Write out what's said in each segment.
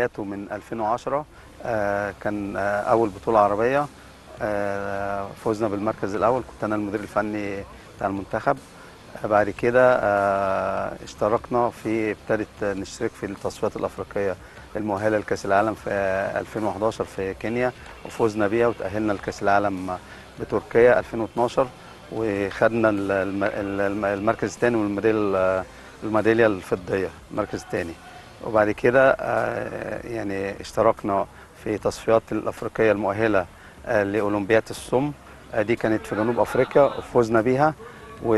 اولمبياد ومن 2010 آه، كان آه، اول بطوله عربيه آه، فوزنا بالمركز الاول كنت انا المدير الفني بتاع المنتخب آه، بعد كده آه، اشتركنا في ابتدت نشترك في التصفيات الافريقيه المؤهله لكاس العالم في آه، 2011 في كينيا وفوزنا بيها وتاهلنا لكاس العالم بتركيا 2012 وخدنا ال- الم- الم- المركز الثاني والميداليه الميداليه الفضيه المركز الثاني وبعد كده آه، يعني اشتركنا في تصفيات الافريقيه المؤهله آه، لاولمبياد السم آه، دي كانت في جنوب افريقيا وفوزنا بيها و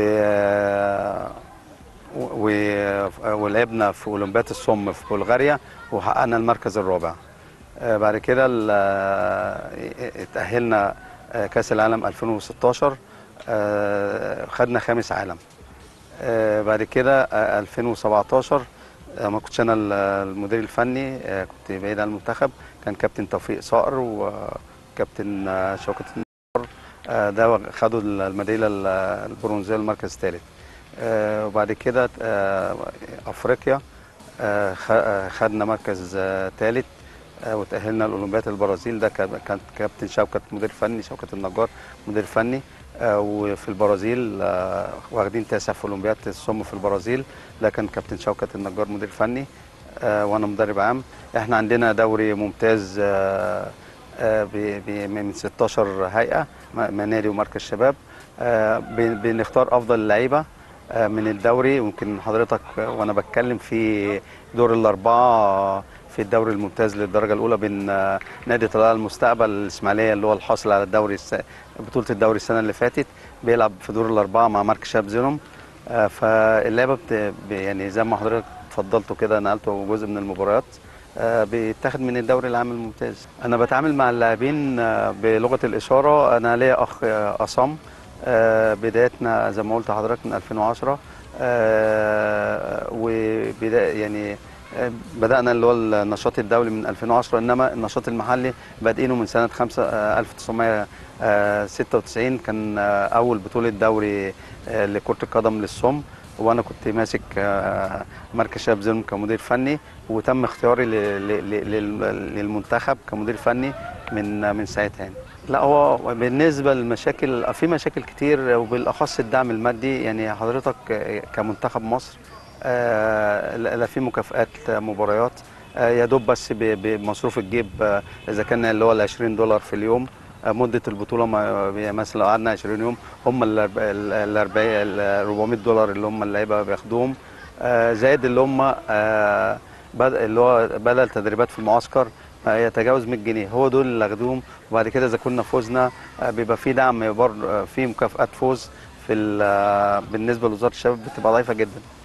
و- ولعبنا في اولمبياد السم في بلغاريا وحققنا المركز الرابع آه، بعد كده ال- آه، اتأهلنا آه، كأس العالم 2016 آه، خدنا خامس عالم آه، بعد كده آه، 2017 آه، ما كنتش انا ال- المدير الفني آه، كنت بعيد عن المنتخب كان كابتن توفيق صقر وكابتن آه، شوكة النصر آه، ده خدوا الميداليه ال- البرونزيه المركز الثالث آه، وبعد كده آه، افريقيا آه، خ- آه، خدنا مركز ثالث وتأهلنا لأولمبياد البرازيل ده كان كان كابتن شوكت مدير فني شوكت النجار مدير فني آه، وفي البرازيل آه، واخدين تاسع في أولمبياد السم في البرازيل ده كان كابتن شوكت النجار مدير فني آه، وأنا مدرب عام احنا عندنا دوري ممتاز آه، آه، ب- ب- من 16 هيئة م- منادي ومركز شباب آه، بن- بنختار أفضل اللعيبة آه، من الدوري ممكن حضرتك آه، وانا بتكلم في دور الاربعه في الدوري الممتاز للدرجه الاولى بين آه، نادي طلائع المستقبل الاسماعيليه اللي هو الحاصل على الدوري الس... بطوله الدوري السنه اللي فاتت بيلعب في دور الاربعه مع مركز شاب زينوم آه، فاللعبه بت... ب- يعني زي ما حضرتك اتفضلتوا كده نقلتوا جزء من المباريات آه، بيتاخد من الدوري العام الممتاز انا بتعامل مع اللاعبين آه، بلغه الاشاره انا ليا اخ آه، عصام آه، بدايتنا زي ما قلت لحضرتك من 2010 آه، وبدا يعني آه، بدأنا اللي هو النشاط الدولي من 2010 إنما النشاط المحلي بادئينه من سنة 5 آه، 1996 كان آه، أول بطولة دوري آه، لكرة القدم للصم وأنا كنت ماسك آه، مركز شباب زلم كمدير فني وتم اختياري ل- ل- ل- لل- للمنتخب كمدير فني من من ساعتها يعني. لا هو بالنسبة للمشاكل في مشاكل كتير وبالأخص الدعم المادي يعني حضرتك كمنتخب مصر آه، لا لا في مكافآت مباريات آه، يا دوب بس ب- بمصروف الجيب آه، إذا كان اللي هو ال 20 دولار في اليوم آه، مدة البطولة ما يعني مثلا لو قعدنا 20 يوم هم ال 400 دولار اللي هم اللعيبة بياخدوهم آه، زائد اللي هم آه، بد- اللي هو بدل تدريبات في المعسكر آه، يتجاوز 100 جنيه هو دول اللي اخدوهم وبعد كده اذا كنا فوزنا آه، بيبقى في دعم برضه آه، في مكافآت فوز في ال- آه، بالنسبه لوزاره الشباب بتبقى ضعيفه جدا